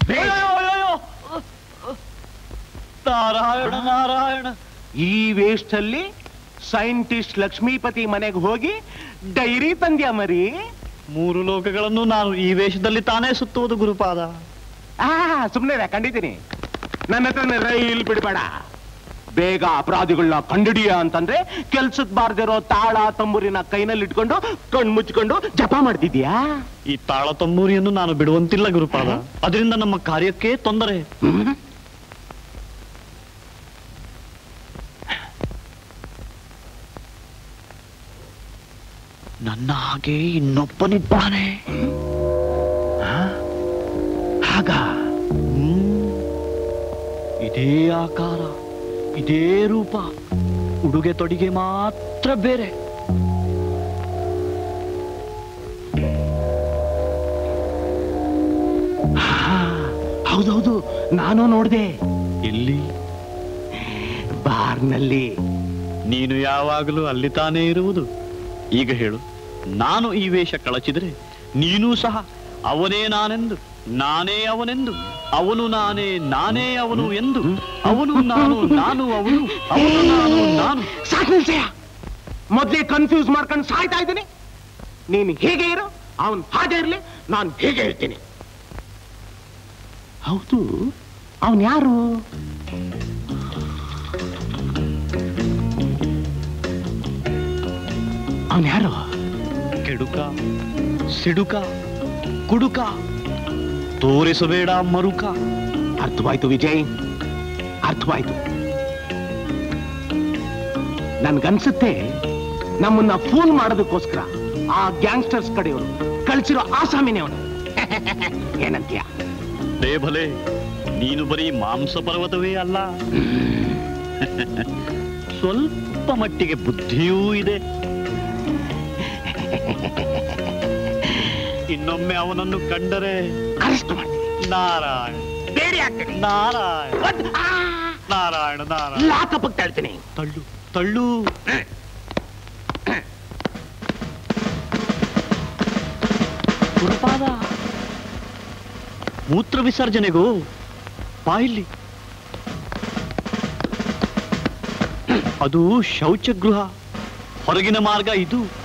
ಬೇಗ. ನಾರಾಯಣ ನಾರಾಯಣ ಈ ವೇಸ್ಟಲ್ಲಿ ಸೈಂಟಿಸ್ಟ್ ಲಕ್ಷ್ಮೀಪತಿ ಮನೆಗೆ ಹೋಗಿ ಡೈರಿ ತಂದ್ಯಾ ಮರಿ ಮೂರು ಲೋಕಗಳನ್ನು ನಾನು ಈ ವೇಷದಲ್ಲಿ ತಾನೇ ಸುತ್ತುವುದು ಗುರುಪಾದ ಆ ಸುಮ್ಮನೆ ಕಂಡಿದ್ದೀನಿ ನನ್ನ ಹತ್ರ ರೈಲ್ ಬಿಡಬೇಡ ಬೇಗ ಅಪರಾಧಿಗಳನ್ನ ಕಂಡಿಡಿಯ ಅಂತಂದ್ರೆ ಕೆಲ್ಸಕ್ ಬಾರ್ದಿರೋ ತಾಳ ತಂಬೂರಿನ ಕೈನಲ್ಲಿ ಇಟ್ಕೊಂಡು ಕಣ್ ಮುಚ್ಕೊಂಡು ಜಪ ಮಾಡ್ತಿದ್ಯಾ ಈ ತಾಳ ತಂಬೂರಿಯನ್ನು ನಾನು ಬಿಡುವಂತಿಲ್ಲ ಗುರುಪಾದ ಅದರಿಂದ ನಮ್ಮ ಕಾರ್ಯಕ್ಕೆ ತೊಂದರೆ ಹ್ಮ್? ನನ್ನ ಹಾಗೆ ಇನ್ನೊಬ್ಬನಿದ್ದಾನೆ ಹಾಗ ಹ್ಮ್. ಇದೇ ಆಕಾರ ಇದೇ ರೂಪ ಉಡುಗೆ ತೊಡಿಗೆ ಮಾತ್ರ ಬೇರೆ ಹಾ, ಹೌದೌದು ನಾನು ನೋಡ್ದೆ ಎಲ್ಲಿ ಬಾರ್ನಲ್ಲಿ ನೀನು ಯಾವಾಗಲೂ ಅಲ್ಲಿ ತಾನೇ ಇರುವುದು ಈಗ ಹೇಳು ನಾನು ಈ ವೇಷ ಕಳಚಿದರೆ ನೀನೂ ಸಹ ಅವನೇ ನಾನೆಂದು ನಾನೇ ಅವನೆಂದು ಅವನು ನಾನೇ ನಾನೇ ಅವನು ಎಂದು ಅವನು ನಾನು ನಾನು ಅವನು ಅವನು ನಾನು ನಾನು ಸಾಕು ನಿಲ್ಸಯ್ಯ ಮೊದ್ಲೇ ಕನ್ಫ್ಯೂಸ್ ಮಾಡ್ಕೊಂಡು ಸಾಯ್ತಾ ಇದ್ದೀನಿ ನೀನು ಹೇಗೆ ಇರು ಅವನ್ ಹಾಗೆ ಇರ್ಲಿ ನಾನು ಹೇಗೆ ಇರ್ತೀನಿ ಹೌದು ಅವನ್ ಯಾರು ಅವನ್ ಯಾರು ಕೆಡುಕ ಸಿಡುಕ ಕುಡುಕ ತೋರಿಸಬೇಡ ಮರುಕ ಅರ್ಥವಾಯ್ತು ವಿಜಯ್ ಅರ್ಥವಾಯ್ತು ನನ್ಗನ್ಸುತ್ತೆ ನಮ್ಮನ್ನ ಫೋನ್ ಮಾಡೋದಕ್ಕೋಸ್ಕರ ಆ ಗ್ಯಾಂಗ್ಸ್ಟರ್ಸ್ ಕಡೆಯವರು ಕಳ್ಸಿರೋ ಆಸಾಮಿನೇ ಅವನು ಏನಂತೀಯ ಲೇ ಭಲೆ ನೀನು ಬರೀ ಮಾಂಸ ಪರ್ವತವೇ ಅಲ್ಲ ಸ್ವಲ್ಪ ಮಟ್ಟಿಗೆ ಬುದ್ಧಿಯೂ ಇದೆ ಇನ್ನೊಮ್ಮೆ ಅವನನ್ನು ಕಂಡರೆ ಅರೆಸ್ಟ್ ಮಾಡ್ತೀನಿ ನಾರಾಯಣ ಬೇರೆ ಆಗ್ತೀನಿ ನಾರಾಯಣ ನಾರಾಯಣ ನಾರಾಯಣ ಲಾಕಪ್ ಹೇಳ್ತೀನಿ ತಳ್ಳು ತಳ್ಳು ಗುರುಪಾದ ಮೂತ್ರ ವಿಸರ್ಜನೆಗೂ ಬಾಯಿಲ್ಲಿ ಅದು ಶೌಚಗೃಹ ಹೊರಗಿನ ಮಾರ್ಗ ಇದು